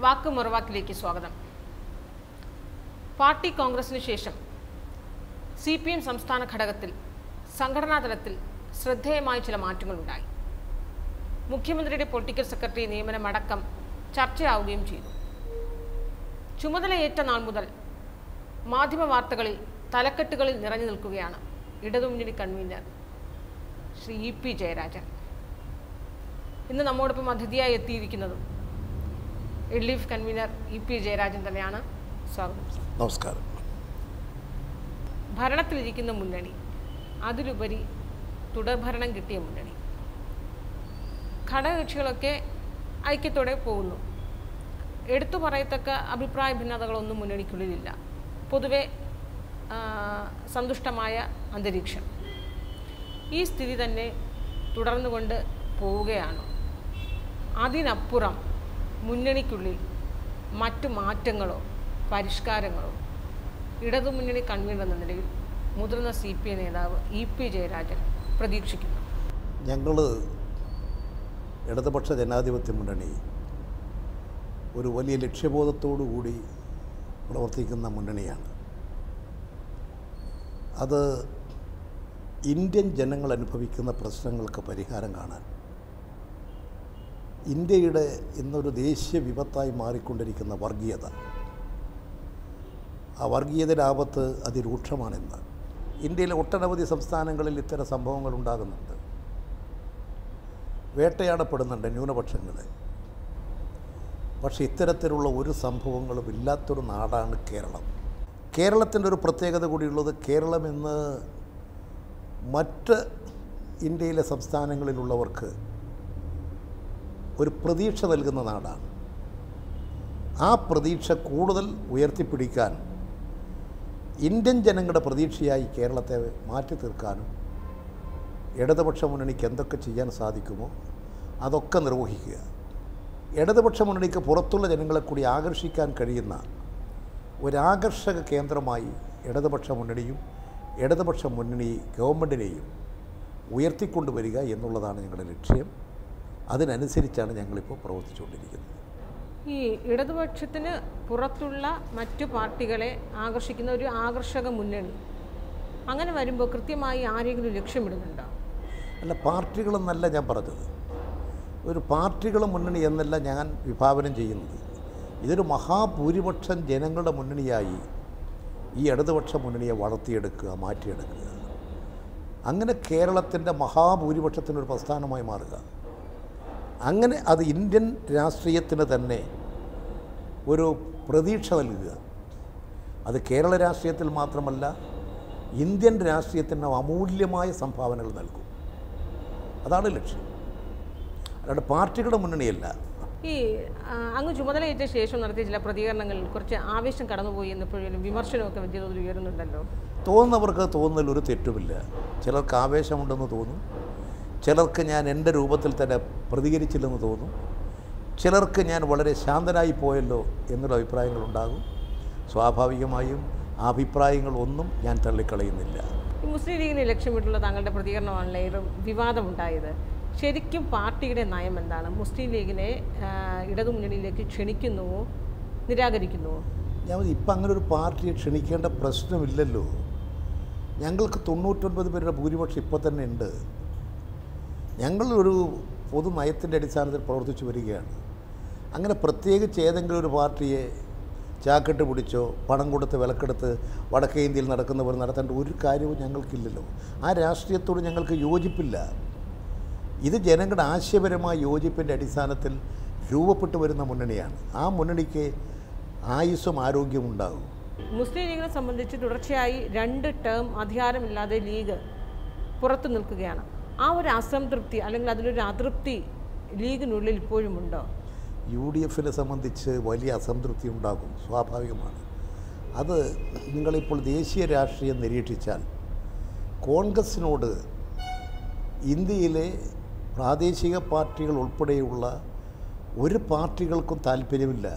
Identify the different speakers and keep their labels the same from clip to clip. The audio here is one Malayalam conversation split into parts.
Speaker 1: വാക്ക് മറുവാക്കിലേക്ക് സ്വാഗതം പാർട്ടി കോൺഗ്രസിന് ശേഷം സി പി എം സംസ്ഥാന ഘടകത്തിൽ സംഘടനാ തലത്തിൽ ശ്രദ്ധേയമായ ചില മാറ്റങ്ങളുണ്ടായി മുഖ്യമന്ത്രിയുടെ പൊളിറ്റിക്കൽ സെക്രട്ടറി നിയമനമടക്കം ചർച്ചയാവുകയും ചെയ്തു ചുമതലയേറ്റ നാൾ മുതൽ മാധ്യമ വാർത്തകളിൽ തലക്കെട്ടുകളിൽ നിറഞ്ഞു നിൽക്കുകയാണ് ഇടതുമുന്നണി convener Shri E P Jayarajan ഇന്ന് നമ്മോടൊപ്പം അതിഥിയായി എത്തിയിരിക്കുന്നതും L D F convener E P Jayarajan തന്നെയാണ് സ്വാഗതം സർ.
Speaker 2: നമസ്കാരം
Speaker 1: ഭരണത്തിലിരിക്കുന്ന മുന്നണി അതിലുപരി തുടർഭരണം കിട്ടിയ മുന്നണി ഘടകകക്ഷികളൊക്കെ ഐക്യത്തോടെ പോകുന്നു എടുത്തു പറയത്തക്ക അഭിപ്രായ ഭിന്നതകളൊന്നും മുന്നണിക്കുള്ളിലില്ല പൊതുവെ ആ, സന്തുഷ്ടമായ അന്തരീക്ഷം ഈ സ്ഥിതി തന്നെ തുടർന്നുകൊണ്ട് പോവുകയാണ് അതിനപ്പുറം മുന്നണിക്കുള്ളിൽ മറ്റു മാറ്റങ്ങളോ പരിഷ്കാരങ്ങളോ ഇടതുമുന്നണി കൺവീനർ എന്ന നിലയിൽ മുതിർന്ന സി പി ഐ നേതാവ് ഇ പി ജയരാജൻ പ്രതീക്ഷിക്കുന്നു
Speaker 2: ഞങ്ങൾ ഇടതുപക്ഷ ജനാധിപത്യ മുന്നണി ഒരു വലിയ ലക്ഷ്യബോധത്തോടു കൂടി പ്രവർത്തിക്കുന്ന മുന്നണിയാണ് അത് ഇന്ത്യൻ ജനങ്ങൾ അനുഭവിക്കുന്ന പ്രശ്നങ്ങൾക്ക് പരിഹാരം കാണാൻ ഇന്ത്യയുടെ ഇന്നൊരു ദേശീയ വിപത്തായി മാറിക്കൊണ്ടിരിക്കുന്ന വർഗീയത ആ വർഗീയതയുടെ ആപത്ത് അതിരൂക്ഷമാണിന്ന് ഇന്ത്യയിലെ ഒട്ടനവധി സംസ്ഥാനങ്ങളിൽ ഇത്തരം സംഭവങ്ങൾ ഉണ്ടാകുന്നുണ്ട് വേട്ടയാടപ്പെടുന്നുണ്ട് ന്യൂനപക്ഷങ്ങളെ പക്ഷേ ഇത്തരത്തിലുള്ള ഒരു സംഭവങ്ങളും ഇല്ലാത്തൊരു നാടാണ് കേരളം കേരളത്തിൻ്റെ ഒരു പ്രത്യേകത കൂടിയുള്ളത് കേരളം ഇന്ന് മറ്റ് ഇന്ത്യയിലെ സംസ്ഥാനങ്ങളിലുള്ളവർക്ക് ഒരു പ്രതീക്ഷ നൽകുന്ന നാടാണ് ആ പ്രതീക്ഷ കൂടുതൽ ഉയർത്തിപ്പിടിക്കാൻ ഇന്ത്യൻ ജനങ്ങളുടെ പ്രതീക്ഷയായി കേരളത്തെ മാറ്റി തീർക്കാനും ഇടതുപക്ഷ മുന്നണിക്ക് എന്തൊക്കെ ചെയ്യാൻ സാധിക്കുമോ അതൊക്കെ നിർവഹിക്കുക ഇടതുപക്ഷ മുന്നണിക്ക് പുറത്തുള്ള ജനങ്ങളെ കൂടി ആകർഷിക്കാൻ കഴിയുന്ന ഒരാകർഷക കേന്ദ്രമായി ഇടതുപക്ഷ മുന്നണിയും ഇടതുപക്ഷ മുന്നണി ഗവൺമെൻറ്റിനെയും ഉയർത്തിക്കൊണ്ടുവരിക എന്നുള്ളതാണ് ഞങ്ങളുടെ ലക്ഷ്യം അതിനനുസരിച്ചാണ് ഞങ്ങളിപ്പോൾ പ്രവർത്തിച്ചുകൊണ്ടിരിക്കുന്നത്
Speaker 1: ഈ ഇടതുപക്ഷത്തിന് പുറത്തുള്ള മറ്റു പാർട്ടികളെ ആകർഷിക്കുന്ന ഒരു ആകർഷക മുന്നണി അങ്ങനെ വരുമ്പോൾ കൃത്യമായി ആരെങ്കിലും ലക്ഷ്യമിടുന്നുണ്ടോ
Speaker 2: അല്ല പാർട്ടികളെന്നല്ല ഞാൻ പറഞ്ഞത് ഒരു പാർട്ടികൾ മുന്നണി എന്നല്ല ഞാൻ വിഭാവനം ചെയ്യുന്നത് ഇതൊരു മഹാഭൂരിപക്ഷം ജനങ്ങളുടെ മുന്നണിയായി ഈ ഇടതുപക്ഷ മുന്നണിയെ വളർത്തിയെടുക്കുക മാറ്റിയെടുക്കുക അങ്ങനെ കേരളത്തിൻ്റെ മഹാഭൂരിപക്ഷത്തിനൊരു പ്രസ്ഥാനമായി മാറുക അങ്ങനെ അത് ഇന്ത്യൻ രാഷ്ട്രീയത്തിന് തന്നെ ഒരു പ്രതീക്ഷ നൽകുക അത് കേരള രാഷ്ട്രീയത്തിൽ മാത്രമല്ല ഇന്ത്യൻ രാഷ്ട്രീയത്തിന് അമൂല്യമായ സംഭാവനകൾ നൽകും അതാണ് ലക്ഷ്യം അല്ലാണ്ട് പാർട്ടികളുടെ മുന്നണിയല്ല
Speaker 1: ഈ ആ, അങ്ങ് ചുമതലയേറ്റ ശേഷം നടത്തിയ ചില പ്രതികരണങ്ങളിൽ കുറച്ച് ആവേശം കടന്നുപോയി എന്നപ്പോഴും വിമർശനമൊക്കെ വലിയ തോതിൽ ഉയരുന്നുണ്ടല്ലോ
Speaker 2: തോന്നുന്നവർക്ക് തോന്നുന്നതിൽ ഒരു തെറ്റുമില്ല ചിലർക്ക് ആവേശമുണ്ടെന്ന് തോന്നും ചിലർക്ക് ഞാൻ എൻ്റെ രൂപത്തിൽ തന്നെ പ്രതികരിച്ചില്ലെന്ന് തോന്നും ചിലർക്ക് ഞാൻ വളരെ ശാന്തനായി പോയല്ലോ എന്നുള്ള അഭിപ്രായങ്ങളുണ്ടാകും സ്വാഭാവികമായും ആ അഭിപ്രായങ്ങളൊന്നും ഞാൻ തള്ളിക്കളയുന്നില്ല
Speaker 1: ഈ മുസ്ലിം ലീഗിനെ ലക്ഷ്യമിട്ടുള്ള താങ്കളുടെ പ്രതികരണമാണല്ലോ ഏറെ വിവാദമുണ്ടായത് ശരിക്കും പാർട്ടിയുടെ നയം എന്താണ് മുസ്ലിം ലീഗിനെ ആ, ഇടതുമുന്നണിയിലേക്ക് ക്ഷണിക്കുന്നുവോ നിരാകരിക്കുന്നുവോ
Speaker 2: ഞാൻ ഇപ്പം അങ്ങനെ ഒരു പാർട്ടിയെ ക്ഷണിക്കേണ്ട പ്രശ്നമില്ലല്ലോ ഞങ്ങൾക്ക് തൊണ്ണൂറ്റൊൻപത് പേരുടെ ഭൂരിപക്ഷം ഇപ്പോൾ തന്നെ ഉണ്ട് ഞങ്ങൾ ഒരു പൊതു നയത്തിൻ്റെ അടിസ്ഥാനത്തിൽ പ്രവർത്തിച്ചു വരികയാണ് അങ്ങനെ പ്രത്യേകിച്ച് ഏതെങ്കിലും ഒരു പാർട്ടിയെ ചാക്കിട്ട് പിടിച്ചോ പണം കൊടുത്ത് വിലക്കെടുത്ത് വടക്കേ ഇന്ത്യയിൽ നടക്കുന്നവർ നടത്തേണ്ട ഒരു കാര്യവും ഞങ്ങൾക്കില്ലല്ലോ ആ രാഷ്ട്രീയത്തോട് ഞങ്ങൾക്ക് യോജിപ്പില്ല ഇത് ജനങ്ങളുടെ ആശയപരമായ യോജിപ്പിൻ്റെ അടിസ്ഥാനത്തിൽ രൂപപ്പെട്ടു വരുന്ന മുന്നണിയാണ് ആ മുന്നണിക്ക് ആയുസ്സും ആരോഗ്യവും ഉണ്ടാകും
Speaker 1: മുസ്ലിം ലീഗിനെ സംബന്ധിച്ച് തുടർച്ചയായി രണ്ട് ടേം അധികാരമില്ലാതെ ലീഗ് പുറത്തു നിൽക്കുകയാണ് ആ ഒരു അസംതൃപ്തി അല്ലെങ്കിൽ അതിലൊരു അതൃപ്തി ലീഗിനുള്ളിൽ ഇപ്പോഴും ഉണ്ടോ
Speaker 2: യു ഡി എഫിനെ സംബന്ധിച്ച് വലിയ അസംതൃപ്തി ഉണ്ടാകും സ്വാഭാവികമാണ് അത് നിങ്ങളിപ്പോൾ ദേശീയ രാഷ്ട്രീയം നിരീക്ഷിച്ചാൽ കോൺഗ്രസിനോട് ഇന്ത്യയിലെ പ്രാദേശിക പാർട്ടികൾ ഉൾപ്പെടെയുള്ള ഒരു പാർട്ടികൾക്കും താല്പര്യമില്ല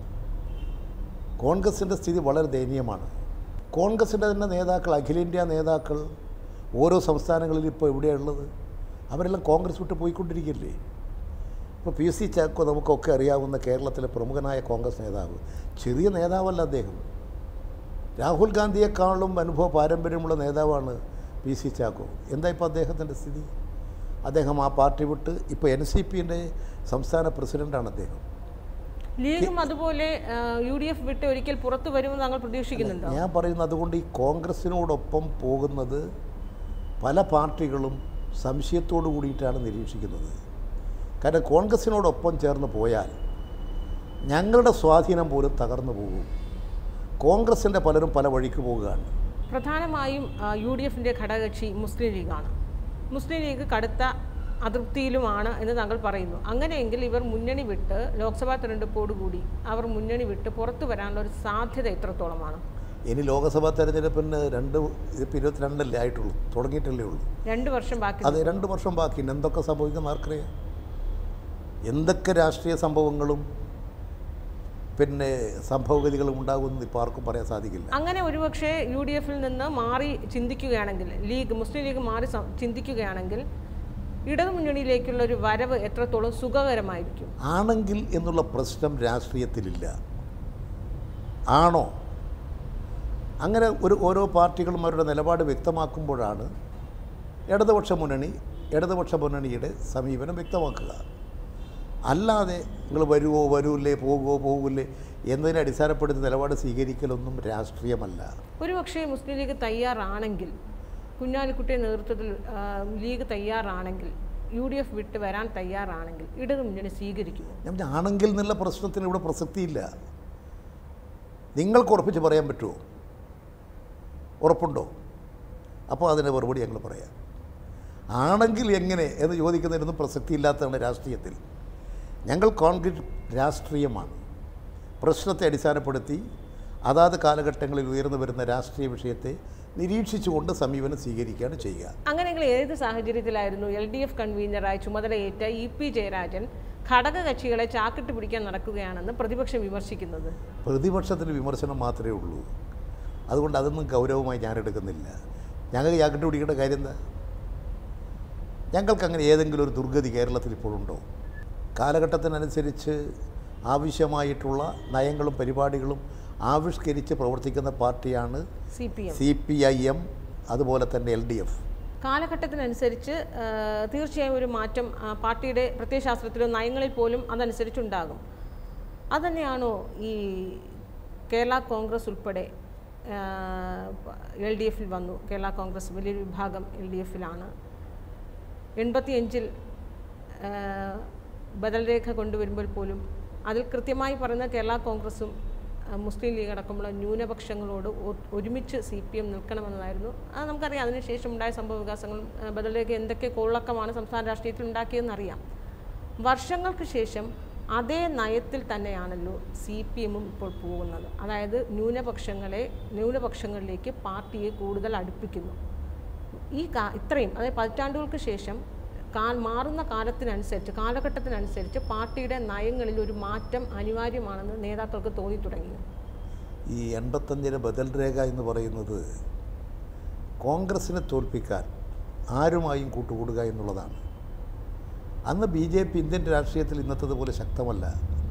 Speaker 2: കോൺഗ്രസിൻ്റെ സ്ഥിതി വളരെ ദയനീയമാണ് കോൺഗ്രസിൻ്റെ തന്നെ നേതാക്കൾ അഖിലേന്ത്യാ നേതാക്കൾ ഓരോ സംസ്ഥാനങ്ങളിൽ ഇപ്പോൾ എവിടെയുള്ളത് അവരെല്ലാം കോൺഗ്രസ് വിട്ട് പോയിക്കൊണ്ടിരിക്കില്ലേ ഇപ്പോൾ പി സി ചാക്കോ നമുക്കൊക്കെ അറിയാവുന്ന കേരളത്തിലെ പ്രമുഖനായ കോൺഗ്രസ് നേതാവ് ചെറിയ നേതാവല്ല അദ്ദേഹം രാഹുൽ ഗാന്ധിയെക്കാളും അനുഭവ പാരമ്പര്യമുള്ള നേതാവാണ് പി സി ചാക്കോ എന്താ ഇപ്പോൾ അദ്ദേഹത്തിൻ്റെ സ്ഥിതി അദ്ദേഹം ആ പാർട്ടി വിട്ട് ഇപ്പോൾ എൻ സി പിൻ്റെ സംസ്ഥാന പ്രസിഡൻ്റാണ് അദ്ദേഹം
Speaker 1: ലീഗും അതുപോലെ യു ഡി എഫ് വിട്ട് ഒരിക്കൽ പുറത്തു വരുമെന്ന് താങ്കൾ പ്രതീക്ഷിക്കുന്നുണ്ടോ
Speaker 2: ഞാൻ പറയുന്നത് അതുകൊണ്ട് ഈ കോൺഗ്രസിനോടൊപ്പം പോകുന്നത് പല പാർട്ടികളും സംശയത്തോടു കൂടിയിട്ടാണ് നിരീക്ഷിക്കുന്നത് കാരണം കോൺഗ്രസിനോടൊപ്പം ചേർന്ന് പോയാൽ ഞങ്ങളുടെ സ്വാധീനം പോലും തകർന്നു പോകും കോൺഗ്രസിൻ്റെ പലരും പല വഴിക്ക് പോവുകയാണ്
Speaker 1: പ്രധാനമായും യു ഡി എഫിൻ്റെ ഘടകകക്ഷി മുസ്ലിം ലീഗാണ് മുസ്ലിം ലീഗ് കടുത്ത അതൃപ്തിയിലുമാണ് എന്ന് താങ്കൾ പറയുന്നു അങ്ങനെയെങ്കിൽ ഇവർ മുന്നണി വിട്ട് ലോക്സഭാ തെരഞ്ഞെടുപ്പോടുകൂടി അവർ മുന്നണി വിട്ട് പുറത്തു വരാനുള്ള ഒരു സാധ്യത എത്രത്തോളമാണ്
Speaker 2: ഇനി ലോക്സഭാ തെരഞ്ഞെടുപ്പിന് രണ്ട് ഇതിപ്പോൾ ഇരുപത്തിരണ്ടല്ലേ ആയിട്ടുള്ളൂ തുടങ്ങിയിട്ടല്ലേ ഉള്ളൂ
Speaker 1: രണ്ട് വർഷം ബാക്കി
Speaker 2: അത് രണ്ട് വർഷം ബാക്കിയുണ്ട് എന്തൊക്കെ സംഭവിക്കുന്ന ആർക്കറിയാം എന്തൊക്കെ രാഷ്ട്രീയ സംഭവങ്ങളും പിന്നെ സംഭവഗതികളും ഉണ്ടാകുമെന്ന് ഇപ്പോൾ ആർക്കും പറയാൻ സാധിക്കില്ല
Speaker 1: അങ്ങനെ ഒരുപക്ഷെ യു ഡി എഫിൽ നിന്ന് മാറി ചിന്തിക്കുകയാണെങ്കിൽ ലീഗ് മുസ്ലിം ലീഗ് മാറി സം- ചിന്തിക്കുകയാണെങ്കിൽ ഇടതുമുന്നണിയിലേക്കുള്ള ഒരു വരവ് എത്രത്തോളം സുഖകരമായിരിക്കും
Speaker 2: ആണെങ്കിൽ എന്നുള്ള പ്രശ്നം രാഷ്ട്രീയത്തിലില്ല ആണോ അങ്ങനെ ഒരു ഓരോ പാർട്ടികളും അവരുടെ നിലപാട് വ്യക്തമാക്കുമ്പോഴാണ് ഇടതുപക്ഷ മുന്നണി ഇടതുപക്ഷ മുന്നണിയുടെ സമീപനം വ്യക്തമാക്കുക അല്ലാതെ നിങ്ങൾ വരുമോ വരൂല്ലേ പോകുമോ പോകില്ലേ എന്നതിനെ അടിസ്ഥാനപ്പെടുത്തി നിലപാട് സ്വീകരിക്കലൊന്നും രാഷ്ട്രീയമല്ല
Speaker 1: ഒരുപക്ഷെ മുസ്ലിം ലീഗ് തയ്യാറാണെങ്കിൽ കുഞ്ഞാലിക്കുട്ടിയുടെ നേതൃത്വത്തിൽ ആ, ലീഗ് തയ്യാറാണെങ്കിൽ യു ഡി എഫ് വിട്ട് വരാൻ തയ്യാറാണെങ്കിൽ ഇടതുമുന്നണി സ്വീകരിക്കുമോ
Speaker 2: ഞാൻ പറഞ്ഞു, ആണെങ്കിൽ എന്നുള്ള പ്രശ്നത്തിന് ഇവിടെ പ്രസക്തിയില്ല നിങ്ങൾക്ക് ഉറപ്പിച്ച് പറയാൻ പറ്റുമോ ഉറപ്പുണ്ടോ അപ്പോൾ അതിന് മറുപടി ഞങ്ങൾ പറയാം ആണെങ്കിൽ എങ്ങനെ എന്ന് ചോദിക്കുന്നതിനൊന്നും പ്രസക്തിയില്ലാത്തതാണ് രാഷ്ട്രീയത്തിൽ ഞങ്ങൾ കോൺക്രീറ്റ് രാഷ്ട്രീയമാണ് പ്രശ്നത്തെ അടിസ്ഥാനപ്പെടുത്തി അതാത് കാലഘട്ടങ്ങളിൽ ഉയർന്നു വരുന്ന രാഷ്ട്രീയ വിഷയത്തെ നിരീക്ഷിച്ചുകൊണ്ട് സമീപനം സ്വീകരിക്കുകയാണ് ചെയ്യുക
Speaker 1: അങ്ങനെയെങ്കിൽ ഏത് സാഹചര്യത്തിലായിരുന്നു എൽ ഡി എഫ് കൺവീനറായി ചുമതലയേറ്റ ഇ പി ജയരാജൻ ഘടകകക്ഷികളെ ചാക്കിട്ട് പിടിക്കാൻ നടക്കുകയാണെന്ന് പ്രതിപക്ഷം വിമർശിക്കുന്നത്
Speaker 2: പ്രതിപക്ഷത്തിന് വിമർശനം മാത്രമേ ഉള്ളൂ അതുകൊണ്ട് അതൊന്നും ഗൗരവമായി ഞാൻ എടുക്കുന്നില്ല ഞങ്ങൾക്ക് ചാക്കിട്ട് പിടിക്കേണ്ട കാര്യം എന്താ ഞങ്ങൾക്ക് അങ്ങനെ ഏതെങ്കിലും ഒരു ദുർഗതി കേരളത്തിൽ ഇപ്പോഴുണ്ടോ കാലഘട്ടത്തിനനുസരിച്ച് ആവശ്യമായിട്ടുള്ള നയങ്ങളും പരിപാടികളും ആവിഷ്കരിച്ച് പ്രവർത്തിക്കുന്ന പാർട്ടിയാണ്
Speaker 1: C P M
Speaker 2: C P I M അതുപോലെ തന്നെ എൽ ഡി എഫ്
Speaker 1: കാലഘട്ടത്തിനനുസരിച്ച് ആ, തീർച്ചയായും ഒരു മാറ്റം ആ, പാർട്ടിയുടെ പ്രത്യയശാസ്ത്രത്തിലോ നയങ്ങളിൽ പോലും അതനുസരിച്ചുണ്ടാകും അതുതന്നെയാണോ ഈ കേരള കോൺഗ്രസ് ഉൾപ്പെടെ എൽ ഡി എഫിൽ വന്നു കേരള കോൺഗ്രസ് വലിയൊരു വിഭാഗം എൽ ഡി എഫിലാണ് എൺപത്തിയഞ്ചിൽ ബദൽ രേഖ കൊണ്ടുവരുമ്പോൾ പോലും അതിൽ കൃത്യമായി പറയുന്ന കേരള കോൺഗ്രസും ആ, മുസ്ലിം ലീഗ് അടക്കമുള്ള ന്യൂനപക്ഷങ്ങളോട് ഒ- ഒരുമിച്ച് സി പി എം നിൽക്കണമെന്നതായിരുന്നു അത് നമുക്കറിയാം അതിനുശേഷം ഉണ്ടായ സംഭവ വികാസങ്ങളും ആ, ബദൽ രേഖ എന്തൊക്കെ കോളക്കമാണ് സംസ്ഥാന രാഷ്ട്രീയത്തിൽ ഉണ്ടാക്കിയതെന്ന് അറിയാം വർഷങ്ങൾക്ക് ശേഷം അതേ നയത്തിൽ തന്നെയാണല്ലോ സി പി എമ്മും ഇപ്പോൾ പോകുന്നത് അതായത് ന്യൂനപക്ഷങ്ങളെ ന്യൂനപക്ഷങ്ങളിലേക്ക് പാർട്ടിയെ കൂടുതൽ അടുപ്പിക്കുന്നു ഈ കാ ഇത്രയും അതായത് പതിറ്റാണ്ടുകൾക്ക് ശേഷം കാ മാറുന്ന കാലത്തിനനുസരിച്ച് കാലഘട്ടത്തിനനുസരിച്ച് പാർട്ടിയുടെ നയങ്ങളിൽ ഒരു മാറ്റം അനിവാര്യമാണെന്ന് നേതാക്കൾക്ക് തോന്നി തുടങ്ങി
Speaker 2: ഈ എൺപത്തഞ്ചിന് ബദൽ രേഖ എന്ന് പറയുന്നത് കോൺഗ്രസിനെ തോൽപ്പിക്കാൻ ആരുമായും കൂട്ടുകൂടുക എന്നുള്ളതാണ് അന്ന് ബി ജെ പി ഇന്ത്യൻ രാഷ്ട്രീയത്തിൽ ഇന്നത്തതുപോലെ ശക്തമല്ല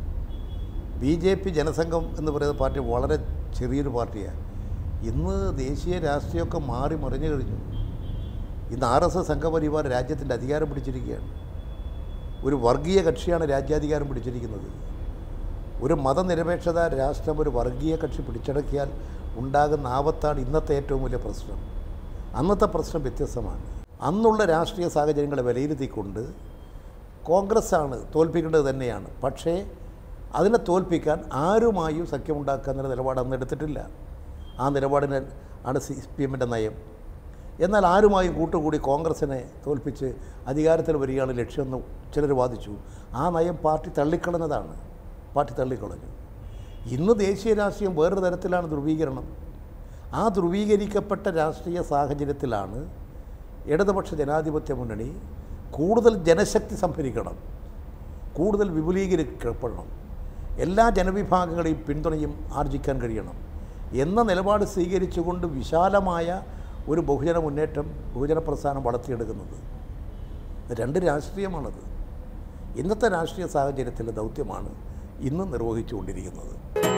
Speaker 2: ബി ജെ പി ജനസംഘം എന്ന് പറയുന്ന പാർട്ടി വളരെ ചെറിയൊരു പാർട്ടിയാണ് ഇന്ന് ദേശീയ രാഷ്ട്രീയമൊക്കെ മാറി മറിഞ്ഞു കഴിഞ്ഞു ഇന്ന് ആർ എസ് എസ് സംഘപരിവാർ രാജ്യത്തിൻ്റെ അധികാരം പിടിച്ചിരിക്കുകയാണ് ഒരു വർഗീയ കക്ഷിയാണ് രാജ്യാധികാരം പിടിച്ചിരിക്കുന്നത് ഒരു മതനിരപേക്ഷത രാഷ്ട്രം ഒരു വർഗീയ കക്ഷി പിടിച്ചടക്കിയാൽ ഉണ്ടാകുന്ന ആപത്താണ് ഇന്നത്തെ ഏറ്റവും വലിയ പ്രശ്നം അന്നത്തെ പ്രശ്നം വ്യത്യസ്തമാണ് അന്നുള്ള രാഷ്ട്രീയ സാഹചര്യങ്ങളെ വിലയിരുത്തിക്കൊണ്ട് കോൺഗ്രസ്സാണ് തോൽപ്പിക്കേണ്ടത് തന്നെയാണ് പക്ഷേ അതിനെ തോൽപ്പിക്കാൻ ആരുമായും സഖ്യമുണ്ടാക്കുക എന്നുള്ള നിലപാട് അന്ന് എടുത്തിട്ടില്ല ആ നിലപാടിന് ആണ് സി പി എമ്മിൻ്റെ നയം എന്നാൽ ആരുമായും കൂട്ടുകൂടി കോൺഗ്രസിനെ തോൽപ്പിച്ച് അധികാരത്തിൽ വരികയാണ് ലക്ഷ്യമെന്ന് ചിലർ വാദിച്ചു ആ നയം പാർട്ടി തള്ളിക്കളഞ്ഞതാണ് പാർട്ടി തള്ളിക്കളഞ്ഞു ഇന്ന് ദേശീയ രാഷ്ട്രീയം വേറൊരു തരത്തിലാണ് ധ്രുവീകരണം ആ ധ്രുവീകരിക്കപ്പെട്ട രാഷ്ട്രീയ സാഹചര്യത്തിലാണ് ഇടതുപക്ഷ ജനാധിപത്യ മുന്നണി കൂടുതൽ ജനശക്തി സംഭരിക്കണം കൂടുതൽ വിപുലീകരിക്കപ്പെടണം എല്ലാ ജനവിഭാഗങ്ങളെയും പിന്തുണയും ആർജിക്കാൻ കഴിയണം എന്ന നിലപാട് സ്വീകരിച്ചുകൊണ്ട് വിശാലമായ ഒരു ബഹുജന മുന്നേറ്റം ബഹുജന പ്രസ്ഥാനം വളർത്തിയെടുക്കുന്നത് ഇത് രണ്ട് രാഷ്ട്രീയമാണത് ഇന്നത്തെ രാഷ്ട്രീയ സാഹചര്യത്തിലെ ദൗത്യമാണ് ഇന്ന് നിർവഹിച്ചുകൊണ്ടിരിക്കുന്നത്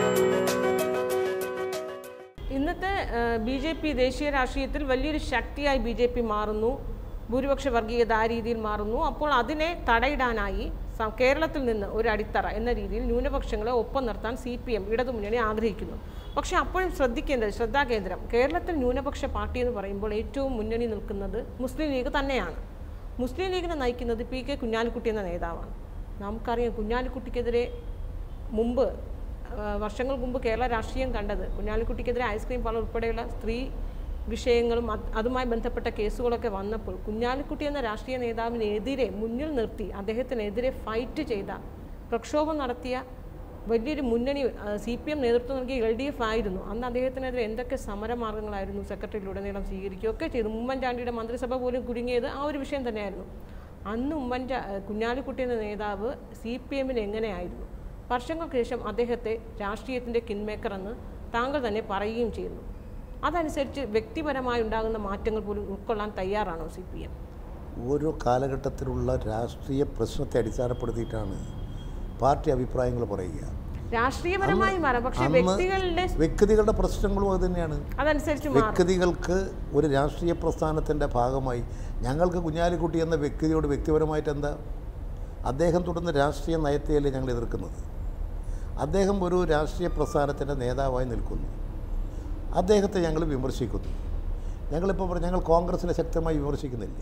Speaker 1: ഇന്നത്തെ ബി ജെ പി ദേശീയ രാഷ്ട്രീയത്തിൽ വലിയൊരു ശക്തിയായി ബി ജെ പി മാറുന്നു ഭൂരിപക്ഷ വർഗീയത ആ രീതിയിൽ മാറുന്നു അപ്പോൾ അതിനെ തടയിടാനായി സ- കേരളത്തിൽ നിന്ന് ഒരു അടിത്തറ എന്ന രീതിയിൽ ന്യൂനപക്ഷങ്ങളെ ഒപ്പം നിർത്താൻ സി പി എം ഇടതുമുന്നണി ആഗ്രഹിക്കുന്നു പക്ഷേ അപ്പോഴും ശ്രദ്ധിക്കേണ്ടത് ശ്രദ്ധാകേന്ദ്രം കേരളത്തിൽ ന്യൂനപക്ഷ പാർട്ടി എന്ന് പറയുമ്പോൾ ഏറ്റവും മുന്നണി നിൽക്കുന്നത് മുസ്ലിം ലീഗ് തന്നെയാണ് മുസ്ലിം ലീഗിനെ നയിക്കുന്നത് പി കെ കുഞ്ഞാലിക്കുട്ടി എന്ന നേതാവാണ് നമുക്കറിയാം കുഞ്ഞാലിക്കുട്ടിക്കെതിരെ മുമ്പ് ആ, വർഷങ്ങൾക്ക് മുമ്പ് കേരള രാഷ്ട്രീയം കണ്ടത് കുഞ്ഞാലിക്കുട്ടിക്കെതിരെ ഐസ്ക്രീം പാർലർ ഉൾപ്പെടെയുള്ള സ്ത്രീ വിഷയങ്ങളും അത് അതുമായി ബന്ധപ്പെട്ട കേസുകളൊക്കെ വന്നപ്പോൾ കുഞ്ഞാലിക്കുട്ടി എന്ന രാഷ്ട്രീയ നേതാവിനെതിരെ മുന്നിൽ നിർത്തി അദ്ദേഹത്തിനെതിരെ ഫൈറ്റ് ചെയ്ത പ്രക്ഷോഭം നടത്തിയ വലിയൊരു മുന്നണി സി പി എം നേതൃത്വം നൽകിയ എൽ ഡി എഫ് ആയിരുന്നു അന്ന് അദ്ദേഹത്തിനെതിരെ എന്തൊക്കെ സമരമാർഗ്ഗങ്ങളായിരുന്നു സെക്രട്ടറിയിലുടനീളം സ്വീകരിക്കുകയൊക്കെ ചെയ്തു ഉമ്മൻചാണ്ടിയുടെ മന്ത്രിസഭ പോലും കുടുങ്ങിയത് ആ ഒരു വിഷയം തന്നെയായിരുന്നു അന്ന് ഉമ്മൻചാ കുഞ്ഞാലിക്കുട്ടി എന്ന നേതാവ് സി പി എമ്മിന് എങ്ങനെയായിരുന്നു വർഷങ്ങൾക്ക് ശേഷം അദ്ദേഹത്തെ രാഷ്ട്രീയത്തിൻ്റെ കിൻമേക്കർ എന്ന് താങ്കൾ തന്നെ പറയുകയും ചെയ്യുന്നു അതനുസരിച്ച് വ്യക്തിപരമായി ഉണ്ടാകുന്ന മാറ്റങ്ങൾ പോലും ഉൾക്കൊള്ളാൻ തയ്യാറാണോ സി പി എം
Speaker 2: ഓരോ കാലഘട്ടത്തിലുള്ള രാഷ്ട്രീയ പ്രശ്നത്തെ അടിസ്ഥാനപ്പെടുത്തിയിട്ടാണ് പാർട്ടി അഭിപ്രായങ്ങൾ പറയുക
Speaker 1: രാഷ്ട്രീയപരമായി മാറാം പക്ഷേ
Speaker 2: അന്ന്
Speaker 1: വ്യക്തികളുടെ
Speaker 2: വ്യക്തികളുടെ പ്രശ്നങ്ങളും അത് തന്നെയാണ്
Speaker 1: അതനുസരിച്ച് മാറും
Speaker 2: വ്യക്തികൾക്ക് ഒരു രാഷ്ട്രീയ പ്രസ്ഥാനത്തിൻ്റെ ഭാഗമായി ഞങ്ങൾക്ക് കുഞ്ഞാലിക്കുട്ടി എന്ന വ്യക്തിയോട് വ്യക്തിപരമായിട്ട് എന്താ അദ്ദേഹം തുടർന്ന് രാഷ്ട്രീയ നയത്തെയല്ലേ ഞങ്ങൾ എതിർക്കുന്നത് അദ്ദേഹം ഒരു രാഷ്ട്രീയ പ്രസ്ഥാനത്തിൻ്റെ നേതാവായി നിൽക്കുന്നു അദ്ദേഹത്തെ ഞങ്ങൾ വിമർശിക്കുന്നു ഞങ്ങളിപ്പോൾ പറ- ഞങ്ങൾ കോൺഗ്രസിനെ ശക്തമായി വിമർശിക്കുന്നില്ലേ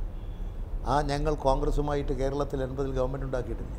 Speaker 2: ആ ഞങ്ങൾ കോൺഗ്രസുമായിട്ട് കേരളത്തിൽ എൺപതിൽ ഗവൺമെൻറ് ഉണ്ടാക്കിയിട്ടില്ലേ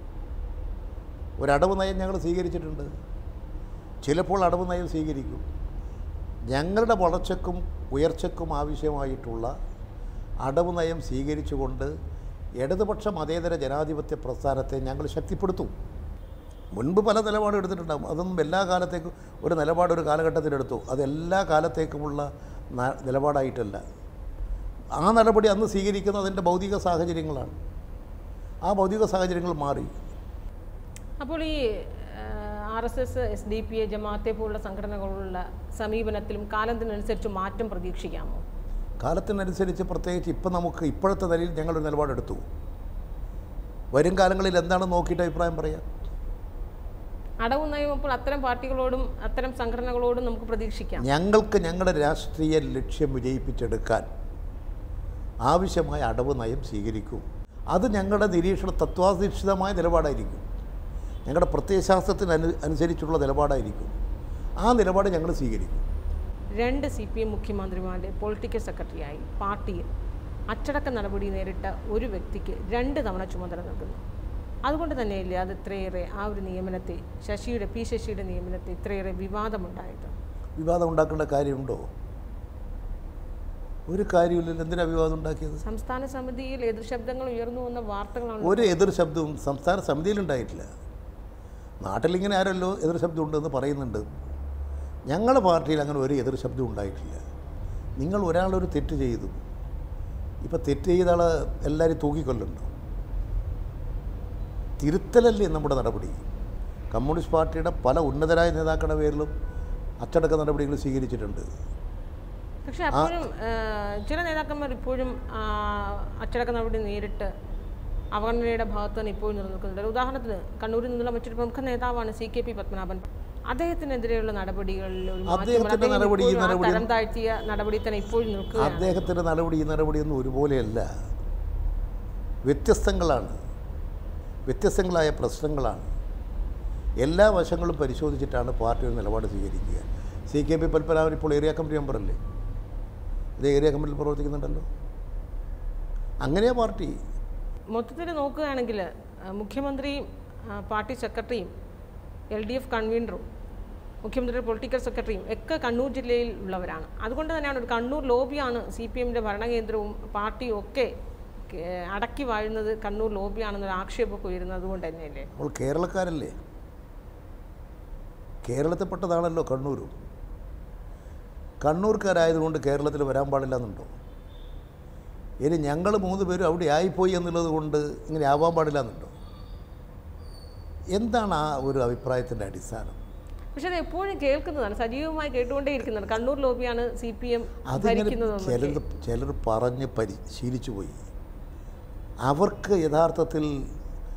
Speaker 2: ഒരടവ് നയം ഞങ്ങൾ സ്വീകരിച്ചിട്ടുണ്ട് ചിലപ്പോൾ അടവ് നയം സ്വീകരിക്കും ഞങ്ങളുടെ വളർച്ചയ്ക്കും ഉയർച്ചയ്ക്കും ആവശ്യമായിട്ടുള്ള അടവ് നയം സ്വീകരിച്ചുകൊണ്ട് ഇടതുപക്ഷ മതേതര ജനാധിപത്യ പ്രസ്ഥാനത്തെ ഞങ്ങൾ ശക്തിപ്പെടുത്തും മുൻപ് പല നിലപാടും എടുത്തിട്ടുണ്ടാകും അതൊന്നും എല്ലാ കാലത്തേക്കും ഒരു നിലപാട് ഒരു കാലഘട്ടത്തിലെടുത്തു അത് എല്ലാ കാലത്തേക്കുമുള്ള ന- നിലപാടായിട്ടല്ല ആ നടപടി അന്ന് സ്വീകരിക്കുന്നത് അതിൻ്റെ ഭൗതിക സാഹചര്യങ്ങളാണ് ആ ഭൗതിക സാഹചര്യങ്ങൾ മാറി
Speaker 1: അപ്പോൾ ഈ R S S S D P I Jamaate പോലുള്ള സംഘടനകളുള്ള സമീപനത്തിലും കാലത്തിനനുസരിച്ച് മാറ്റം പ്രതീക്ഷിക്കാമോ
Speaker 2: കാലത്തിനനുസരിച്ച് പ്രത്യേകിച്ച് ഇപ്പം നമുക്ക് ഇപ്പോഴത്തെ നിലയിൽ ഞങ്ങളൊരു നിലപാടെടുത്തു വരും കാലങ്ങളിൽ എന്താണെന്ന് നോക്കിയിട്ട് അഭിപ്രായം പറയാം
Speaker 1: അടവ് നയം അപ്പോൾ അത്തരം പാർട്ടികളോടും അത്തരം സംഘടനകളോടും നമുക്ക് പ്രതീക്ഷിക്കാം
Speaker 2: ഞങ്ങൾക്ക് ഞങ്ങളുടെ രാഷ്ട്രീയ ലക്ഷ്യം വിജയിപ്പിച്ചെടുക്കാൻ ആവശ്യമായ അടവ് നയം സ്വീകരിക്കും അത് ഞങ്ങളുടെ നിരീക്ഷണ തത്വാധിഷ്ഠിതമായ നിലപാടായിരിക്കും ഞങ്ങളുടെ പ്രത്യയശാസ്ത്രത്തിന് അനു അനുസരിച്ചുള്ള നിലപാടായിരിക്കും ആ നിലപാട് ഞങ്ങൾ സ്വീകരിക്കും
Speaker 1: രണ്ട് സി പി എം മുഖ്യമന്ത്രിമാരുടെ പൊളിറ്റിക്കൽ സെക്രട്ടറിയായി പാർട്ടിയിൽ അച്ചടക്ക നടപടി നേരിട്ട ഒരു വ്യക്തിക്ക് രണ്ട് തവണ ചുമതല നൽകുന്നു അതുകൊണ്ട് തന്നെയല്ലേ അത് ഇത്രയേറെ ആ ഒരു നിയമനത്തെ ശശിയുടെ പി ശശിയുടെ നിയമനത്തെ ഇത്രയേറെ വിവാദമുണ്ടായത്
Speaker 2: വിവാദം ഉണ്ടാക്കേണ്ട കാര്യമുണ്ടോ ഒരു കാര്യമില്ലല്ലോ എന്തിനാണ് വിവാദം ഉണ്ടാക്കിയത്
Speaker 1: സംസ്ഥാന സമിതിയിൽ എതിർശബ്ദങ്ങൾ ഉയർന്നു വന്ന വാർത്തകളാണ്
Speaker 2: ഒരു എതിർ ശബ്ദവും സംസ്ഥാന സമിതിയിലുണ്ടായിട്ടില്ല നാട്ടിലിങ്ങനെ ആരല്ലോ എതിർ ശബ്ദം ഉണ്ടെന്ന് പറയുന്നുണ്ട് ഞങ്ങളുടെ പാർട്ടിയിൽ അങ്ങനെ ഒരു എതിർ ശബ്ദം ഉണ്ടായിട്ടില്ല നിങ്ങൾ ഒരാളൊരു തെറ്റ് ചെയ്തു ഇപ്പം തെറ്റ് ചെയ്ത ആളെ എല്ലാവരും തൂക്കിക്കൊല്ലുന്നുണ്ടോ തിരുത്തലല്ലേ നമ്മുടെ നടപടി കമ്മ്യൂണിസ്റ്റ് പാർട്ടിയുടെ പല ഉന്നതരായ നേതാക്കളുടെ പേരിലും അച്ചടക്ക നടപടികൾ സ്വീകരിച്ചിട്ടുണ്ട്
Speaker 1: പക്ഷെ അപ്പോഴും ആ, ചില നേതാക്കന്മാർ ഇപ്പോഴും ആ, അച്ചടക്ക നടപടി നേരിട്ട് അവഗണനയുടെ ഭാഗത്ത് തന്നെ ഇപ്പോഴും നിലനിൽക്കുന്നുണ്ട് ഉദാഹരണത്തിന് കണ്ണൂരിൽ നിന്നുള്ള മറ്റൊരു പ്രമുഖ നേതാവാണ് സി കെ പി പത്മനാഭൻ അദ്ദേഹത്തിനെതിരെയുള്ള നടപടികളിൽ ഒരു മാറ്റം
Speaker 2: അദ്ദേഹത്തിന്റെ
Speaker 1: അദ്ദേഹം
Speaker 2: നടപടി ഈ
Speaker 1: ഇപ്പോഴും ആ
Speaker 2: നടപടി-
Speaker 1: തരം താഴ്ത്തിയ നടപടി തന്നെ ഇപ്പോഴും നിൽക്കുകയാണ്
Speaker 2: അദ്ദേഹത്തിൻ്റെ നടപടി ഈ നടപടിയൊന്നും ഒരുപോലെയല്ല വ്യത്യസ്തങ്ങളാണ് വ്യത്യസ്തങ്ങളായ പ്രശ്നങ്ങളാണ് എല്ലാ വശങ്ങളും പരിശോധിച്ചിട്ടാണ് പാർട്ടി ഒരു നിലപാട് സ്വീകരിക്കുക സി കെ പി പൽപ്പനാവൻ ഇപ്പോൾ ഏരിയ കമ്മിറ്റി മെമ്പറല്ലേ ഇത് ഏരിയ കമ്മിറ്റിയിൽ പ്രവർത്തിക്കുന്നുണ്ടല്ലോ അങ്ങനെയാ പാർട്ടി
Speaker 1: മൊത്തത്തിൽ നോക്കുകയാണെങ്കിൽ ആ, മുഖ്യമന്ത്രിയും ആ, പാർട്ടി സെക്രട്ടറിയും എൽ ഡി എഫ് കൺവീനറും മുഖ്യമന്ത്രിയുടെ പൊളിറ്റിക്കൽ സെക്രട്ടറിയും ഒക്കെ കണ്ണൂർ ജില്ലയിൽ ഉള്ളവരാണ് അതുകൊണ്ട് തന്നെയാണ് ഒരു കണ്ണൂർ ലോബിയാണ് സി പി എമ്മിൻ്റെ ഭരണകേന്ദ്രവും പാർട്ടിയും ഒക്കെ കേ- അടക്കി വാഴുന്നത് കണ്ണൂർ ലോബിയാണെന്നൊരു ആക്ഷേപമൊക്കെ ഉയരുന്നത് അതുകൊണ്ട് തന്നെയല്ലേ
Speaker 2: നമ്മൾ കേരളക്കാരല്ലേ കേരളത്തിൽപ്പെട്ടതാണല്ലോ കണ്ണൂരും കണ്ണൂർക്കാരായതുകൊണ്ട് കേരളത്തിൽ വരാൻ പാടില്ല എന്നുണ്ടോ ഇനി ഞങ്ങൾ മൂന്ന് പേരും അവിടെ ആയിപ്പോയി എന്നുള്ളത് കൊണ്ട് ഇങ്ങനെ ആവാൻ പാടില്ല എന്നുണ്ടോ എന്താണ് ആ ഒരു അഭിപ്രായത്തിൻ്റെ അടിസ്ഥാനം
Speaker 1: പക്ഷെ അത് എപ്പോഴും കേൾക്കുന്നതാണ് സജീവമായി കേട്ടുകൊണ്ടേയിരിക്കുന്നതാണ് കണ്ണൂർ ലോബിയാണ് സി പി എം
Speaker 2: അതിങ്ങനെ
Speaker 1: ഭരിക്കുന്നതെന്ന്
Speaker 2: ചിലർ ചിലർ പറഞ്ഞ് പരിശീലിച്ചു പോയി അവർക്ക് യഥാർത്ഥത്തിൽ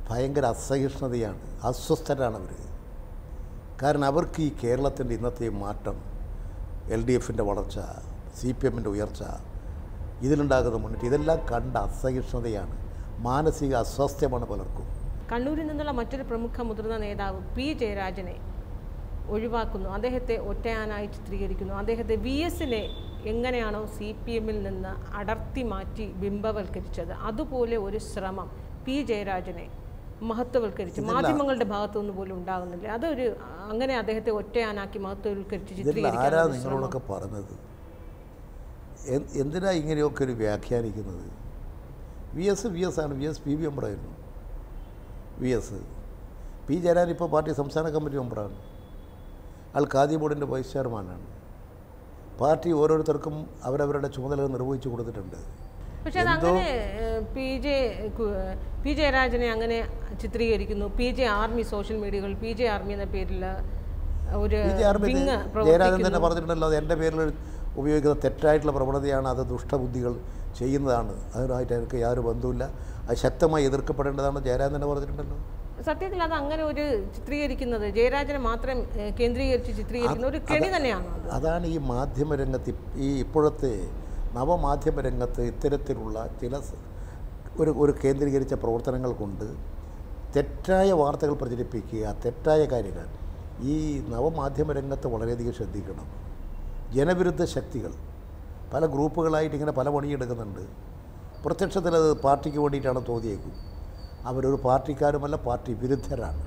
Speaker 2: ഭയങ്കര അസഹിഷ്ണുതയാണ് അസ്വസ്ഥരാണ് അവർ കാരണം അവർക്ക് ഈ കേരളത്തിൻ്റെ ഇന്നത്തെ മാറ്റം എൽ ഡി എഫിൻ്റെ വളർച്ച സി പി എമ്മിൻ്റെ ഉയർച്ച ഇതിലുണ്ടാകുന്ന മുന്നേറ്റം ഇതെല്ലാം കണ്ട അസഹിഷ്ണുതയാണ് മാനസിക അസ്വാസ്ഥ്യമാണ് പലർക്കും
Speaker 1: കണ്ണൂരിൽ നിന്നുള്ള മറ്റൊരു പ്രമുഖ മുതിർന്ന നേതാവ് പി ജയരാജനെ ഒഴിവാക്കുന്നു അദ്ദേഹത്തെ ഒറ്റയാനായി ചിത്രീകരിക്കുന്നു അദ്ദേഹത്തെ വി എസിനെ എങ്ങനെയാണോ സി പി എമ്മിൽ നിന്ന് അടർത്തി മാറ്റി ബിംബവൽക്കരിച്ചത് അതുപോലെ ഒരു ശ്രമം പി ജയരാജനെ മഹത്വവൽക്കരിച്ച് മാധ്യമങ്ങളുടെ ഭാഗത്തുനിന്ന് പോലും ഉണ്ടാകുന്നില്ല അതൊരു അങ്ങനെ അദ്ദേഹത്തെ ഒറ്റയാനാക്കി മഹത്വവൽക്കരിച്ച്
Speaker 2: ഇതിൽ ആരാ
Speaker 1: ചിത്രീകരിക്കാൻ ഒരു ശ്രമം.
Speaker 2: നിങ്ങളോടൊക്കെ പറഞ്ഞത് എ- എന്തിനാ ഇങ്ങനെയൊക്കെ ഒരു വ്യാഖ്യാനിക്കുന്നത് വി എസ് വി എസ് ആണ് വി എസ് പി ബി മെമ്പറായിരുന്നു വി എസ് പി ജയരാജൻ ഇപ്പോൾ പാർട്ടി സംസ്ഥാന കമ്മിറ്റി മെമ്പറാണ് ആൾ ഖാദി ബോർഡിൻ്റെ വൈസ് ചെയർമാനാണ് പാർട്ടി ഓരോരുത്തർക്കും അവരവരുടെ ചുമതലകൾ നിർവഹിച്ചു കൊടുത്തിട്ടുണ്ട്
Speaker 1: പക്ഷെ അതങ്ങനെ ഏഹ്, പി ജെ കു- പി ജയരാജനെ അങ്ങനെ ചിത്രീകരിക്കുന്നു പി ജെ ആർമി സോഷ്യൽ മീഡിയകൾ പി ജെ ആർമി എന്ന പേരിൽ ഒരു
Speaker 2: P J army
Speaker 1: wing
Speaker 2: Jayarajan
Speaker 1: പ്രവർത്തിക്കുന്നു
Speaker 2: തന്നെ പറഞ്ഞിട്ടുണ്ടല്ലോ അത് എൻ്റെ പേരിൽ ഉപയോഗിക്കുന്ന തെറ്റായിട്ടുള്ള പ്രവണതയാണ് അത് ദുഷ്ടബുദ്ധികൾ ചെയ്യുന്നതാണ് അതിനായിട്ട് എനിക്ക് യാതൊരു ബന്ധവുമില്ല അത് ശക്തമായി എതിർക്കപ്പെടേണ്ടതാണ് ജയരാജൻ തന്നെ പറഞ്ഞിട്ടുണ്ടല്ലോ
Speaker 1: സത്യത്തിൽ അത് അങ്ങനെ ഒരു ചിത്രീകരിക്കുന്നത് ജയരാജനെ മാത്രം ഏഹ്, കേന്ദ്രീകരിച്ച് ചിത്രീകരിക്കുന്ന ഒരു കെണി തന്നെയാണോ അത്
Speaker 2: അതാണ് ഈ മാധ്യമരംഗത്ത് ഇപ്- ഈ ഇപ്പോഴത്തെ നവമാധ്യമ രംഗത്ത് ഇത്തരത്തിലുള്ള ചില സ- ഒരു ഒരു കേന്ദ്രീകരിച്ച പ്രവർത്തനങ്ങൾ കൊണ്ട് തെറ്റായ വാർത്തകൾ പ്രചരിപ്പിക്കുക തെറ്റായ കാര്യങ്ങൾ ഈ നവമാധ്യമ രംഗത്ത് വളരെയധികം ശ്രദ്ധിക്കണം ജനവിരുദ്ധ ശക്തികൾ പല ഗ്രൂപ്പുകളായിട്ട് ഇങ്ങനെ പല പണിയെടുക്കുന്നുണ്ട് പ്രത്യക്ഷത്തിൽ അത് പാർട്ടിക്ക് വേണ്ടിയിട്ടാണ് തോന്നിയേക്കും അവരൊരു പാർട്ടിക്കാരുമല്ല പാർട്ടി വിരുദ്ധരാണ്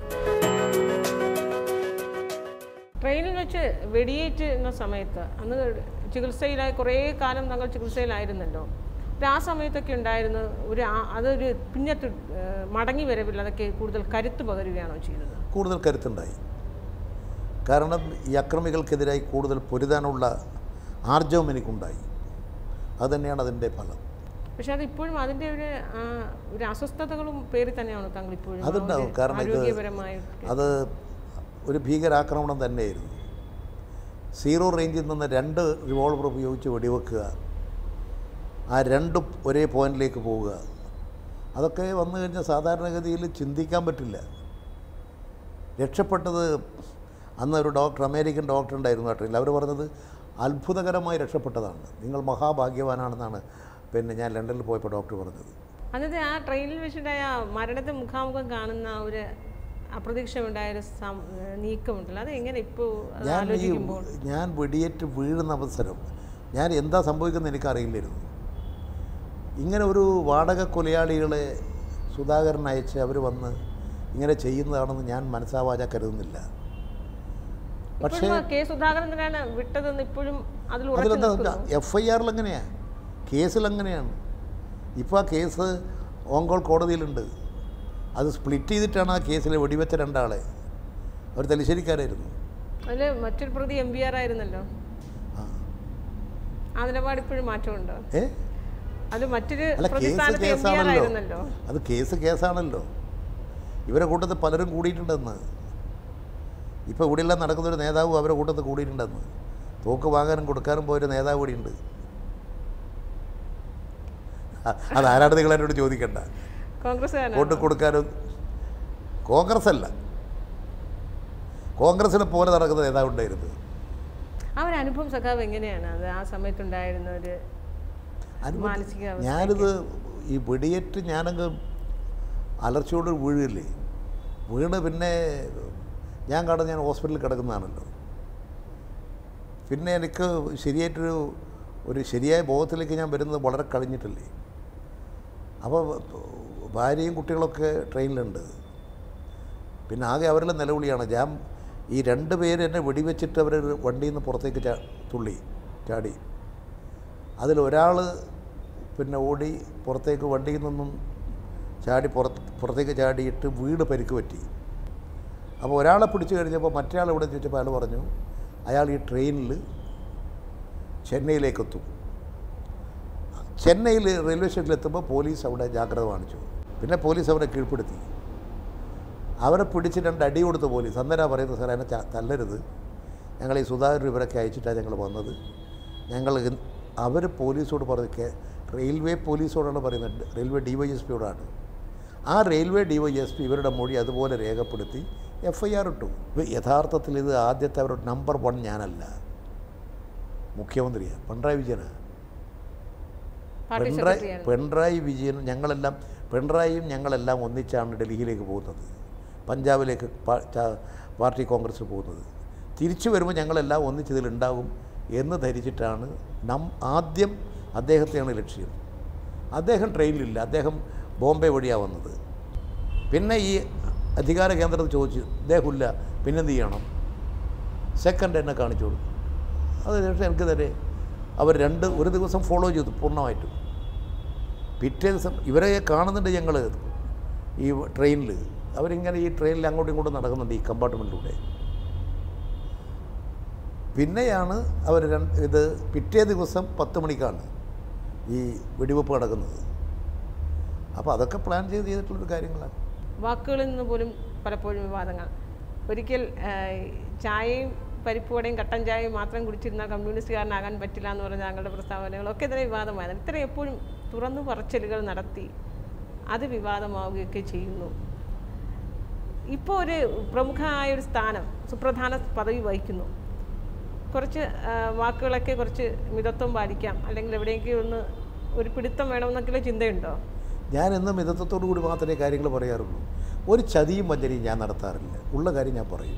Speaker 1: ട്രെയിനിൽ വെച്ച് വെടിയേറ്റുന്ന സമയത്ത് അന്ന് ചികിത്സയിലായി കുറേ കാലം താങ്കൾ ചികിത്സയിലായിരുന്നല്ലോ അപ്പോൾ ആ സമയത്തൊക്കെ ഉണ്ടായിരുന്ന ഒരു ആ- അതൊരു പിന്നത്ത് ഏഹ്, മടങ്ങി വരവില്ല അതൊക്കെ കൂടുതൽ കരുത്ത് പകരുകയാണോ ചെയ്തത്
Speaker 2: കൂടുതൽ കരുത്തുണ്ടായി കാരണം ഈ അക്രമികൾക്കെതിരായി കൂടുതൽ പൊരുതാനുള്ള ആർജവം എനിക്കുണ്ടായി അതുതന്നെയാണ് അതിൻ്റെ ഫലം
Speaker 1: പക്ഷെ അത് ഇപ്പോഴും അതിൻ്റെ ഒരു ആ, ഒരു അസ്വസ്ഥതകളും പേരിൽ തന്നെയാണോ താങ്കൾ ഇപ്പോഴും ആ
Speaker 2: അതുണ്ടാവും
Speaker 1: ഒരു
Speaker 2: കാരണം ഇത്
Speaker 1: ആരോഗ്യപരമായ
Speaker 2: അത് ഒരു ഭീകരാക്രമണം തന്നെയായിരുന്നു സീറോ റേഞ്ചിൽ നിന്ന് രണ്ട് റിവോൾവർ ഉപയോഗിച്ച് വെടിവെക്കുക ആ രണ്ടും ഒരേ പോയിന്റിലേക്ക് പോവുക അതൊക്കെ വന്നു കഴിഞ്ഞാൽ സാധാരണഗതിയിൽ ചിന്തിക്കാൻ പറ്റില്ല രക്ഷപ്പെട്ടത് അന്ന് ഒരു ഡോക്ടർ അമേരിക്കൻ ഡോക്ടർ ഉണ്ടായിരുന്നു നാട്ടിൽ അവർ പറഞ്ഞത് അത്ഭുതകരമായി രക്ഷപ്പെട്ടതാണ് നിങ്ങൾ മഹാഭാഗ്യവാനാണെന്നാണ് പിന്നെ ഞാൻ ലണ്ടനിൽ പോയപ്പോൾ ഡോക്ടർ പറഞ്ഞത്
Speaker 1: അന്നത്തെ ആ ട്രെയിനിൽ വെച്ചിട്ടുണ്ടായ മരണത്തെ മുഖാമുഖം കാണുന്ന ആ ഒരു അപ്രതീക്ഷിതമുണ്ടായ ഒരു സം- നീക്കമുണ്ടല്ലോ അത് എങ്ങനെ ഇപ്പോൾ അത്
Speaker 2: ഞാൻ ഈ
Speaker 1: ആലോചിക്കുമ്പോൾ
Speaker 2: ഞാൻ വെടിയേറ്റ് വീഴുന്ന അവസരം ഞാൻ എന്താ സംഭവിക്കുന്നത് എനിക്കറിയില്ലായിരുന്നു ഇങ്ങനെ ഒരു വാടക കൊലയാളികളെ സുധാകരൻ അയച്ച് അവർ വന്ന് ഇങ്ങനെ ചെയ്യുന്നതാണെന്ന് ഞാൻ മനസ്സാവാച കരുതുന്നില്ല പക്ഷേ
Speaker 1: ഇപ്പോഴും ആ കെ സുധാകരൻ തന്നെയാണ് വിട്ടതെന്ന് ഇപ്പോഴും അതിൽ ഉറച്ചു
Speaker 2: അതിലെന്താ
Speaker 1: നിൽക്കുന്നു
Speaker 2: എഫ് ഐ ആറിൽ എങ്ങനെയാണ് കേസിൽ എങ്ങനെയാണ് ഇപ്പോൾ ആ കേസ് ഓങ്കോൾ കോടതിയിലുണ്ട് അത് സ്പ്ലിറ്റ് ചെയ്തിട്ടാണ് ആ കേസിൽ വെടിവെച്ച രണ്ടാളെ അവർ തലശ്ശേരിക്കാരായിരുന്നു
Speaker 1: അതിൽ മറ്റൊരു പ്രതി എം ബി ആർ ആയിരുന്നല്ലോ
Speaker 2: ആ
Speaker 1: ആ നിലപാട് ഇപ്പോഴും മാറ്റമുണ്ടോ
Speaker 2: ഏ
Speaker 1: അത് മറ്റൊരു
Speaker 2: അല്ല കേസ്
Speaker 1: പ്രതിസ്ഥാനത്ത് എം ബി ആർ
Speaker 2: കേസാണല്ലോ
Speaker 1: ആയിരുന്നല്ലോ
Speaker 2: അത് കേസ് കേസാണല്ലോ ഇവരെ കൂട്ടത്തിൽ പലരും കൂടിയിട്ടുണ്ടെന്ന് ഇപ്പോൾ ഇവിടെയെല്ലാം നടക്കുന്നൊരു നേതാവും അവരെ കൂട്ടത്തിൽ കൂടിയിട്ടുണ്ടെന്ന് തോക്ക് വാങ്ങാനും കൊടുക്കാനും പോയൊരു നേതാവ് കൂടിയുണ്ട് അ- അതാരാണ് നിങ്ങൾ എന്നോട് ചോദിക്കണ്ട
Speaker 1: കോൺഗ്രസ്
Speaker 2: വോട്ട് കൊടുക്കാനും കോൺഗ്രസ് അല്ല കോൺഗ്രസിനെ പോലെ നടക്കുന്ന നേതാവുണ്ടായിരുന്നു
Speaker 1: ആ ഒരു അനുഭവം സഖാവ് എങ്ങനെയാണ് അത് ആ സമയത്തുണ്ടായിരുന്ന ഒരു
Speaker 2: അനുഭവം-
Speaker 1: മാനസികാവസ്ഥ
Speaker 2: ഞാനിത് ഈ വെടിയേറ്റ് ഞാനങ്ങ് അലർച്ചയോട് വീഴില്ലേ വീണ് പിന്നെ ഞാൻ കാണുന്ന ഞാൻ ഹോസ്പിറ്റലിൽ കിടക്കുന്നതാണല്ലോ പിന്നെ എനിക്ക് ശരിയായിട്ടൊരു ഒരു ശരിയായ ബോധത്തിലേക്ക് ഞാൻ വരുന്നത് വളരെ കഴിഞ്ഞിട്ടല്ലേ അപ്പോൾ ഭാര്യയും കുട്ടികളൊക്കെ ട്രെയിനിലുണ്ട് പിന്നെ ആകെ അവരുടെ നിലവിളിയാണ് ഞാൻ ഈ രണ്ട് പേര് എന്നെ വെടിവെച്ചിട്ട് അവർ വണ്ടിയിൽ നിന്ന് പുറത്തേക്ക് ചാ തുള്ളി ചാടി അതിലൊരാൾ പിന്നെ ഓടി പുറത്തേക്ക് വണ്ടിയിൽ നിന്നും ചാടി പുറത്ത് പുറത്തേക്ക് ചാടിയിട്ട് വീട് പരിക്ക് പറ്റി അപ്പോൾ ഒരാളെ പിടിച്ചു കഴിഞ്ഞപ്പോൾ മറ്റേ ആൾ ഇവിടെ ചോദിച്ചപ്പോൾ അയാൾ പറഞ്ഞു അയാൾ ഈ ട്രെയിനിൽ ചെന്നൈയിലേക്ക് എത്തും ചെന്നൈയിൽ റെയിൽവേ സ്റ്റേഷനിൽ എത്തുമ്പോൾ പോലീസ് അവിടെ ജാഗ്രത കാണിച്ചു പിന്നെ പോലീസ് അവരെ കീഴ്പ്പെടുത്തി അവരെ പിടിച്ച് രണ്ട് അടി കൊടുത്ത് പോലീസ് അന്നേരം പറയുന്നത് സാർ എന്നെ ച- തല്ലരുത് ഞങ്ങൾ ഈ സുധാകരൻ ഇവരൊക്കെ അയച്ചിട്ടാണ് ഞങ്ങൾ വന്നത് ഞങ്ങൾ അവർ പോലീസോട് പറഞ്ഞു കേ റെയിൽവേ പോലീസോടാണ് പറയുന്നത് റെയിൽവേ ഡി വൈ എസ് പിയോടാണ് ആ railway D Y S P ഇവരുടെ മൊഴി അതുപോലെ രേഖപ്പെടുത്തി എഫ് ഐ ആർ ഇട്ടു ഇപ്പൊ യഥാർത്ഥത്തിൽ ഇത് ആദ്യത്തെ അവരുടെ നമ്പർ വൺ ഞാനല്ല മുഖ്യമന്ത്രിയാണ് പിണറായി വിജയനാണ്
Speaker 1: പാർട്ടി
Speaker 2: പിണറായി
Speaker 1: സെക്രട്ടറിയാണ്
Speaker 2: പിണറായി വിജയൻ ഞങ്ങളെല്ലാം പിണറായിയും ഞങ്ങളെല്ലാം ഒന്നിച്ചാണ് ഡൽഹിയിലേക്ക് പോകുന്നത് പഞ്ചാബിലേക്ക് പാ- ചാ- പാർട്ടി കോൺഗ്രസ് പോകുന്നത് തിരിച്ചു വരുമ്പോൾ ഞങ്ങളെല്ലാം ഒന്നിച്ചതിലുണ്ടാകും എന്ന് ധരിച്ചിട്ടാണ് നം ആദ്യം അദ്ദേഹത്തെയാണ് ലക്ഷ്യം അദ്ദേഹം ട്രെയിനിലില്ല അദ്ദേഹം ബോംബെ വഴിയാണ് വന്നത് പിന്നെ ഈ അധികാര കേന്ദ്രത്തിൽ ചോദിച്ചു ഇദ്ദേഹമില്ല പിന്നെന്ത് ചെയ്യണം സെക്കൻഡ് എന്നെ കാണിച്ചു കൊടുത്തു അത് പക്ഷേ എനിക്ക് തന്നെ അവർ രണ്ട് ഒരു ദിവസം ഫോളോ ചെയ്തു പൂർണ്ണമായിട്ടും പിറ്റേ ദിവസം ഇവരെ കാണുന്നുണ്ട് ഞങ്ങൾ ഈ ട്രെയിനിൽ അവരിങ്ങനെ ഈ ട്രെയിനിൽ അങ്ങോട്ടും ഇങ്ങോട്ടും നടക്കുന്നുണ്ട് ഈ കമ്പാർട്ട്മെൻറ്റിലൂടെ പിന്നെയാണ് അവർ രണ്ട് ഇത് പിറ്റേ ദിവസം പത്ത് മണിക്കാണ് ഈ വെടിവെപ്പ് നടക്കുന്നത് അപ്പോൾ അതൊക്കെ പ്ലാൻ ചെയ്ത് ചെയ്തിട്ടുള്ളൊരു കാര്യങ്ങളാണ്
Speaker 1: വാക്കുകളിൽ നിന്ന് പോലും പലപ്പോഴും വിവാദങ്ങൾ ഒരിക്കൽ ആ, ചായയും പരിപ്പുവടയും കട്ടൻ ചായയും മാത്രം കുടിച്ചിരുന്ന കമ്മ്യൂണിസ്റ്റുകാരനാകാൻ പറ്റില്ല എന്ന് പറഞ്ഞ താങ്കളുടെ പ്രസ്താവനകളൊക്കെ ഇതിനെ വിവാദമായിരുന്നു ഇത്ര എപ്പോഴും തുറന്നു പറച്ചിലുകൾ നടത്തി അത് വിവാദമാവുകയൊക്കെ ചെയ്യുന്നു ഇപ്പോൾ ഒരു പ്രമുഖമായ ഒരു സ്ഥാനം സുപ്രധാന പദവി വഹിക്കുന്നു കുറച്ച് ആ, വാക്കുകളൊക്കെ കുറച്ച് മിതത്വം പാലിക്കാം അല്ലെങ്കിൽ എവിടെയെങ്കിലും ഒന്ന് ഒരു പിടുത്തം വേണമെന്നൊക്കെയുള്ള ചിന്തയുണ്ടോ
Speaker 2: ഞാൻ എന്നും മിതത്വത്തോടു കൂടി മാത്രമേ കാര്യങ്ങൾ പറയാറുള്ളൂ ഒരു ചതിയും വഞ്ചനയും ഞാൻ നടത്താറില്ല ഉള്ള കാര്യം ഞാൻ പറയും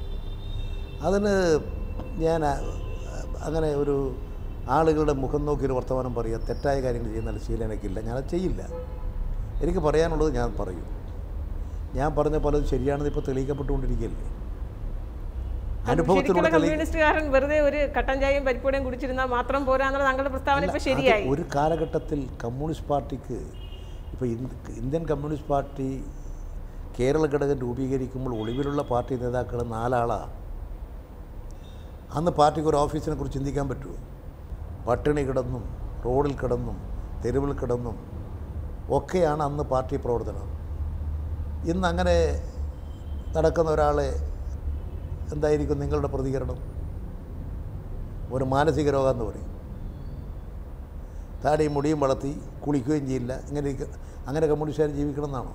Speaker 2: അതിന് ഞാൻ ആ, അങ്ങനെ ഒരു ആളുകളുടെ മുഖം നോക്കി ഒരു വർത്തമാനം പറയുക തെറ്റായ കാര്യങ്ങൾ ചെയ്യുന്ന ശീലം എനിക്കില്ല ഞാനത് ചെയ്യില്ല എനിക്ക് പറയാനുള്ളത് ഞാൻ പറയും ഞാൻ പറഞ്ഞ പലതും ശരിയാണെന്ന് ഇപ്പോൾ തെളിയിക്കപ്പെട്ടുകൊണ്ടിരിക്കുകയല്ലേ അനുഭവത്തിലൂടെ
Speaker 1: ശരിക്കുള്ള
Speaker 2: തെളി
Speaker 1: കമ്മ്യൂണിസ്റ്റുകാരൻ വെറുതെ ഒരു കട്ടൻ ചായയും പരിപ്പൂടയും കുടിച്ചിരുന്നാൽ മാത്രം പോരാ എന്നുള്ള താങ്കളുടെ പ്രസ്താവന ഇപ്പൊ ശരിയായി
Speaker 2: അത് ഒരു കാലഘട്ടത്തിൽ കമ്മ്യൂണിസ്റ്റ് പാർട്ടിക്ക് ഇപ്പോൾ ഇന്ത്യൻ കമ്മ്യൂണിസ്റ്റ് പാർട്ടി കേരള ഘടകം രൂപീകരിക്കുമ്പോൾ ഒളിവിലുള്ള പാർട്ടി നേതാക്കൾ നാലാളാണ് അന്ന് പാർട്ടിക്ക് ഒരു ഓഫീസിനെ കുറിച്ച് ചിന്തിക്കാൻ പറ്റുമോ പട്ടിണി കിടന്നും റോഡിൽ കിടന്നും തെരുവിൽ കിടന്നും ഒക്കെയാണ് അന്ന് പാർട്ടി പ്രവർത്തനം ഇന്ന് അങ്ങനെ നടക്കുന്ന ഒരാളെ എന്തായിരിക്കും നിങ്ങളുടെ പ്രതികരണം ഒരു മാനസിക രോഗം എന്ന് പറയും താടിയും മുടിയും വളർത്തി കുളിക്കുകയും ചെയ്യില്ല ഇങ്ങനെ ഇരിക്ക- അങ്ങനെ കമ്മ്യൂണിസ്റ്റുകാർ ജീവിക്കണം എന്നാണോ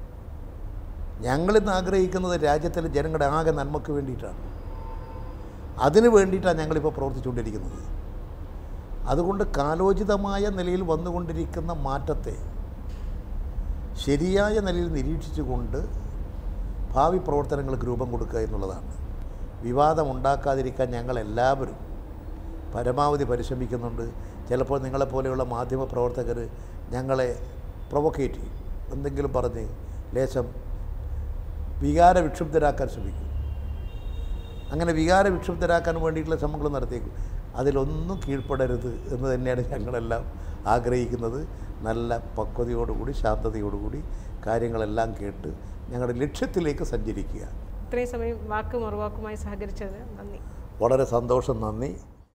Speaker 2: ഞങ്ങളിന്ന് ആഗ്രഹിക്കുന്നത് രാജ്യത്തിലെ ജനങ്ങളുടെ ആകെ നന്മയ്ക്ക് വേണ്ടിയിട്ടാണ് അതിന് വേണ്ടിയിട്ടാണ് ഞങ്ങളിപ്പോൾ പ്രവർത്തിച്ചുകൊണ്ടിരിക്കുന്നത് അതുകൊണ്ട് കാലോചിതമായ നിലയിൽ വന്നുകൊണ്ടിരിക്കുന്ന മാറ്റത്തെ ശരിയായ നിലയിൽ നിരീക്ഷിച്ചുകൊണ്ട് ഭാവി പ്രവർത്തനങ്ങൾക്ക് രൂപം കൊടുക്കുക എന്നുള്ളതാണ് വിവാദം ഉണ്ടാക്കാതിരിക്കാൻ ഞങ്ങളെല്ലാവരും പരമാവധി പരിശ്രമിക്കുന്നുണ്ട് ചിലപ്പോൾ നിങ്ങളെപ്പോലെയുള്ള മാധ്യമ പ്രവർത്തകർ ഞങ്ങളെ പ്രൊവക്കേറ്റ് ചെയ്യും എന്തെങ്കിലും പറഞ്ഞ് ലേശം വികാര വിക്ഷുബ്ധരാക്കാൻ ശ്രമിക്കും അങ്ങനെ വികാര വിക്ഷുബ്ധരാക്കാൻ വേണ്ടിയിട്ടുള്ള ശ്രമങ്ങൾ നടത്തിയേക്കും അതിലൊന്നും കീഴ്പ്പെടരുത് എന്ന് തന്നെയാണ് ഞങ്ങളെല്ലാം ആഗ്രഹിക്കുന്നത് നല്ല പക്വതയോടുകൂടി ശാന്തതയോടുകൂടി കാര്യങ്ങളെല്ലാം കേട്ട് ഞങ്ങളുടെ ലക്ഷ്യത്തിലേക്ക് സഞ്ചരിക്കുക
Speaker 1: ഇത്രയും സമയം വാക്ക് മറുവാക്കുമായി സഹകരിച്ചത് നന്ദി
Speaker 2: വളരെ സന്തോഷം നന്ദി